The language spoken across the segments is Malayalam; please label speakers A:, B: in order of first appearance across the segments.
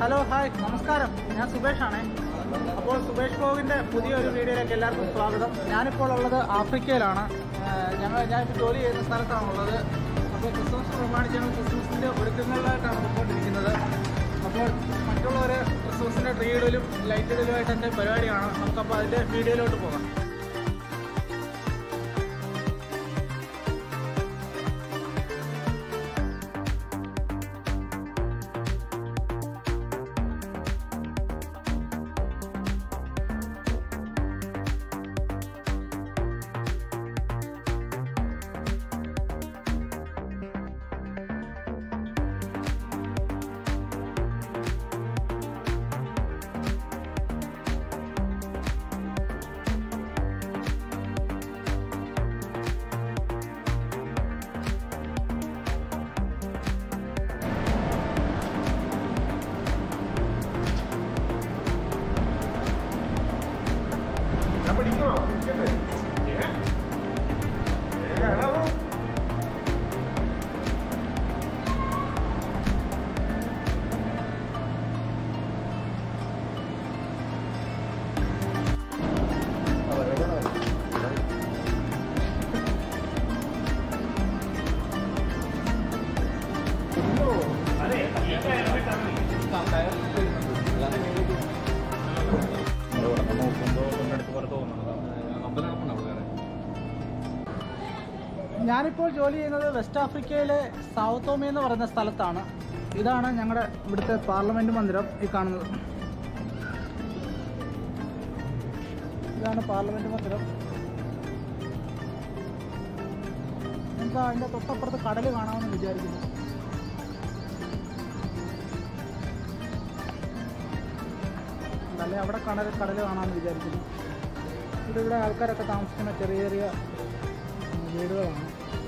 A: ഹലോ ഹായ് നമസ്കാരം ഞാൻ സുബേഷാണേ അപ്പോൾ സുബേഷ് ഗോവിൻ്റെ പുതിയൊരു വീഡിയോയിലേക്ക് എല്ലാവർക്കും സ്വാഗതം ഞാനിപ്പോൾ ഉള്ളത് ആഫ്രിക്കയിലാണ് ഏഹ് ഞങ്ങൾ ഞാനിപ്പോൾ ജോലി ചെയ്യുന്ന സ്ഥലത്താണുള്ളത് അപ്പോൾ ക്രിസ്മസ് പ്രമാണിച്ചാണ് ക്രിസ്മസിൻ്റെ ഒരുക്കങ്ങളിലായിട്ടാണ് പോയിക്കൊണ്ടിരിക്കുന്നത് അപ്പോൾ മറ്റുള്ളവർ ക്രിസ്മസിൻ്റെ ട്രീ ഇടലും ലൈറ്റ് ഇടലുമായിട്ട് എൻ്റെ പരിപാടിയാണ് നമുക്കപ്പോൾ അതിൻ്റെ വീഡിയോയിലോട്ട് പോകാം
B: ഞാൻ പഠിക്കണോ പഠിക്കട്ടെ ഏ? ഏ, കാണാമോ?
A: ഞാനിപ്പോൾ ജോലി ചെയ്യുന്നത് വെസ്റ്റ് ആഫ്രിക്കയിലെ സൗത്തോമി എന്ന് പറയുന്ന സ്ഥലത്താണ് ഇതാണ് ഞങ്ങളുടെ ഇവിടുത്തെ പാർലമെന്റ് മന്ദിരം ഈ കാണുന്നത് ഇതാണ് പാർലമെന്റ് മന്ദിരം നമുക്ക് അതിൻ്റെ തൊട്ടപ്പുറത്ത് കടൽ കാണാമെന്ന് വിചാരിക്കുന്നു അല്ലെ അവിടെ കടൽ കടൽ കാണാമെന്ന് വിചാരിക്കുന്നു ഇവിടെ ഇവിടെ ആൾക്കാരൊക്കെ താമസിക്കുന്ന ചെറിയ ചെറിയ ഉം, വീടുകളാണ്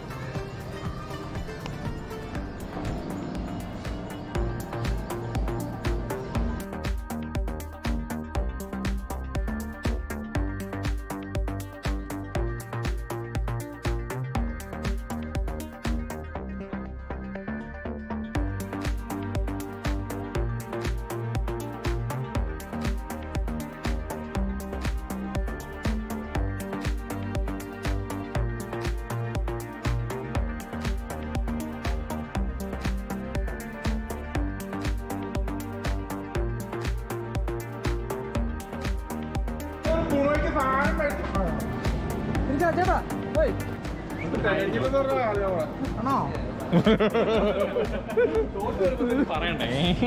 B: തുണയ്ക്ക് സാധനം മേടിച്ച് ആ.
A: എനിക്ക് ചേട്ടാ ഓയ്
B: ഇത് കഴിഞ്ഞില്ലെന്ന് പറഞ്ഞ ആളുകളാ.
A: ആണോ
C: പറയണ്ടേ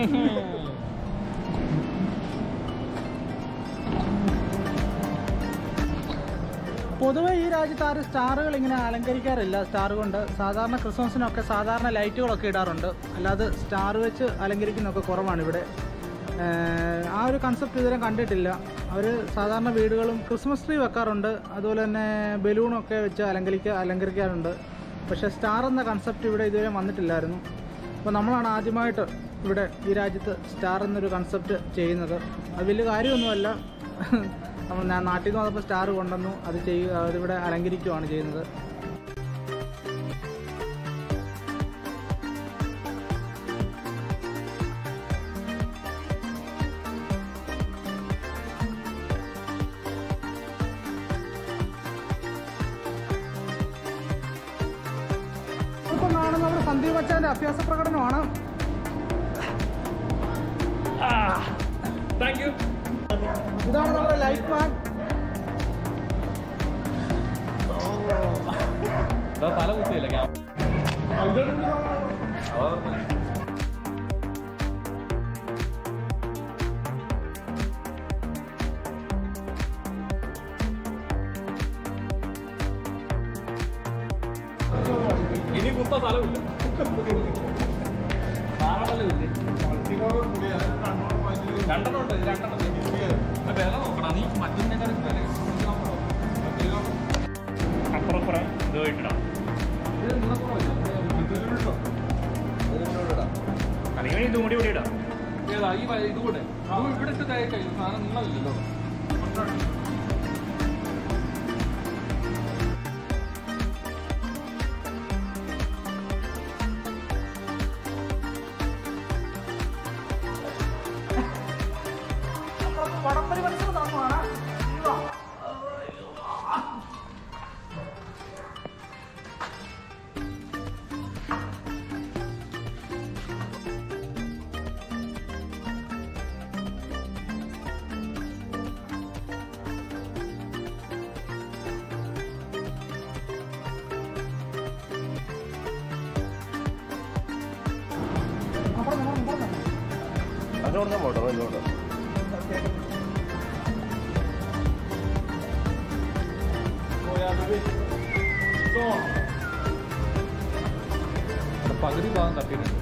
A: പൊതുവെ ഈ രാജ്യത്ത് ആരും സ്റ്റാറുകൾ ഇങ്ങനെ അലങ്കരിക്കാറില്ല സ്റ്റാർ കൊണ്ട് സാധാരണ ക്രിസ്മസിനൊക്കെ സാധാരണ ലൈറ്റുകളൊക്കെ ഇടാറുണ്ട് അല്ലാതെ സ്റ്റാർ വെച്ച് അലങ്കരിക്കുന്നൊക്കെ കുറവാണ് ഇവിടെ ഏഹ് ആ ഒരു കൺസെപ്റ്റ് ഇതുവരെ കണ്ടിട്ടില്ല അവർ സാധാരണ വീടുകളും ക്രിസ്മസ് ട്രീ വെക്കാറുണ്ട് അതുപോലെ തന്നെ ബലൂണൊക്കെ വെച്ച് അലങ്കരിക്ക അലങ്കരിക്കാറുണ്ട് പക്ഷേ സ്റ്റാർ എന്ന കൺസെപ്റ്റ് ഇവിടെ ഇതുവരെ വന്നിട്ടില്ലായിരുന്നു അപ്പോൾ നമ്മളാണ് ആദ്യമായിട്ട് ഇവിടെ ഈ രാജ്യത്ത് സ്റ്റാർ എന്നൊരു കൺസെപ്റ്റ് ചെയ്യുന്നത് അത് വലിയ കാര്യമൊന്നുമല്ല നമ്മൾ ഞാൻ നാട്ടിൽ നിന്ന് വന്നപ്പോൾ സ്റ്റാർ കൊണ്ടുവന്നു അത് ചെയ്യുക അതിവിടെ അലങ്കരിക്കുകയാണ് ചെയ്യുന്നത് ഇപ്പം കാണുന്ന നമ്മുടെ സന്ദീപ് അച്ഛൻ്റെ അഭ്യാസ പ്രകടനമാണ്
C: താങ്ക് യു
A: ഇതാണ് നമ്മുടെ ലൈഫ് മാൻ
C: തല കുത്തിയല്ലേ ക്യാമറ ഇനി കുത്ത സ്ഥലമില്ല നാളെ
B: മൾട്ടികളർ പുളി, അത് കണ്ണോട് വാങ്ങിച്ച്
C: രണ്ടെണ്ണം ഉണ്ട് രണ്ടെണ്ണം ഉണ്ട്. വില നോക്കണം നീ മറ്റൊന്നിനേക്കാളും വില അപ്പുറം അപ്പുറം ഇത് പോയിട്ടിടാം അല്ലെങ്കിൽ ഇതും കൂടി ഇവിടെ ഇടാം ഏതാ ഈ വ- ഇത് കൂടെ അത് ഇവിടെ ഇട്ട് തയ്യ കഴിഞ്ഞു സാധനം നിങ്ങളല്ലോ
D: അതിൻ്റെ കൊടുക്കാൻ പോട്ടോ ഇങ്ങോട്ട്
C: പകുതി ഭാഗം തട്ടിയിട്ടുണ്ട്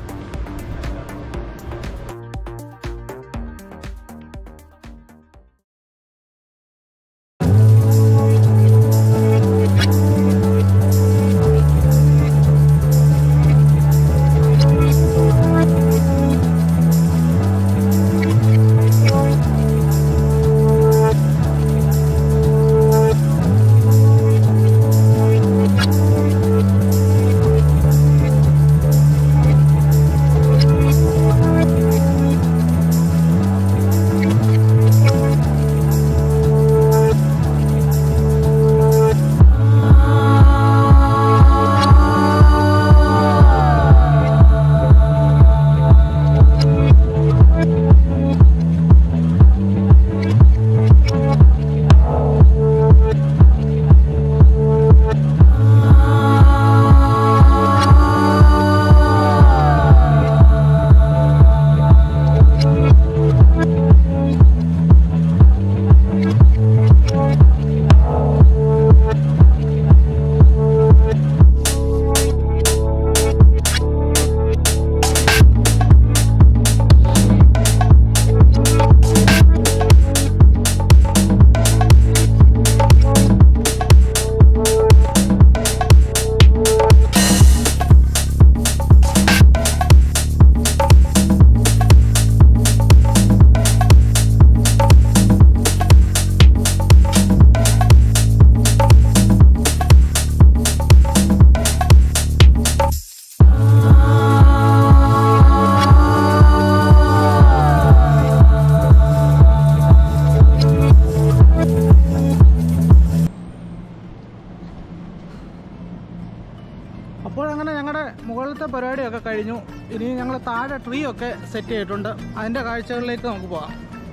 A: അപ്പോൾ അങ്ങനെ ഞങ്ങളുടെ മുകളിലത്തെ പരിപാടിയൊക്കെ കഴിഞ്ഞു ഇനി ഞങ്ങൾ താഴെ ട്രീ ഒക്കെ സെറ്റ് ചെയ്തിട്ടുണ്ട് അതിൻ്റെ കാഴ്ചകളിലേക്ക് നമുക്ക് പോകാം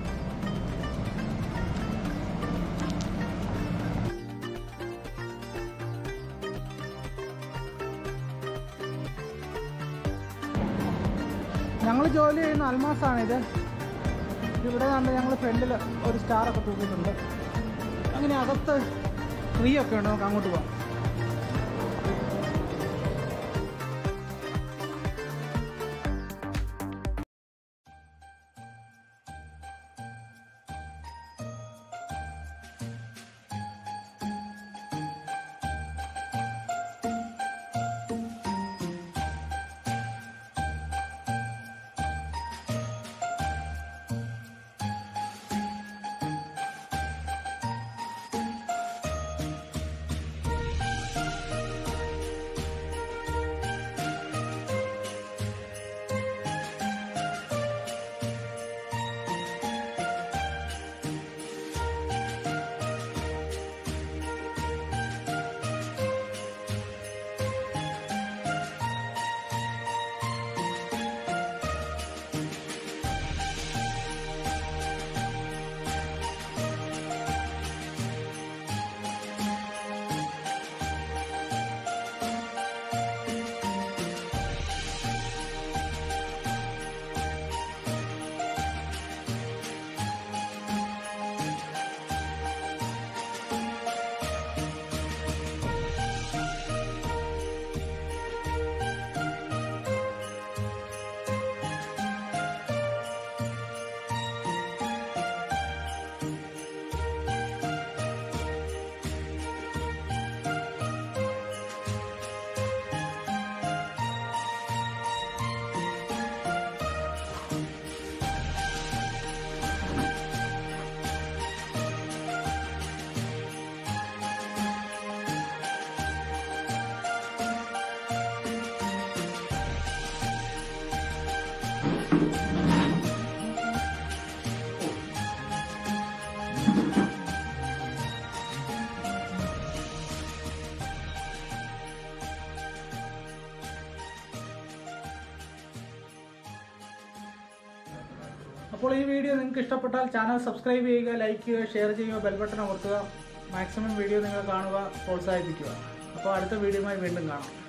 A: ഞങ്ങൾ ജോലി ചെയ്യുന്ന അൽമാസാണിത് ഇവിടെ കണ്ട് ഞങ്ങൾ ഫ്രണ്ടിൽ ഒരു സ്റ്റാറൊക്കെ തൂക്കിയിട്ടുണ്ട് അങ്ങനെ അകത്ത് ട്രീ ഒക്കെ ഉണ്ട് നമുക്ക് അങ്ങോട്ട് പോകാം അപ്പോൾ ഈ വീഡിയോ നിങ്ങൾക്ക് ഇഷ്ടപ്പെട്ടാൽ ചാനൽ സബ്സ്ക്രൈബ് ചെയ്യുക ലൈക്ക് ചെയ്യുക ഷെയർ ചെയ്യുക ബെൽ ബട്ടൺ അമർത്തുക മാക്സിമം വീഡിയോ നിങ്ങൾ കാണുക പ്രോത്സാഹിപ്പിക്കുക അപ്പോൾ അടുത്ത വീഡിയോയുമായി വീണ്ടും കാണാം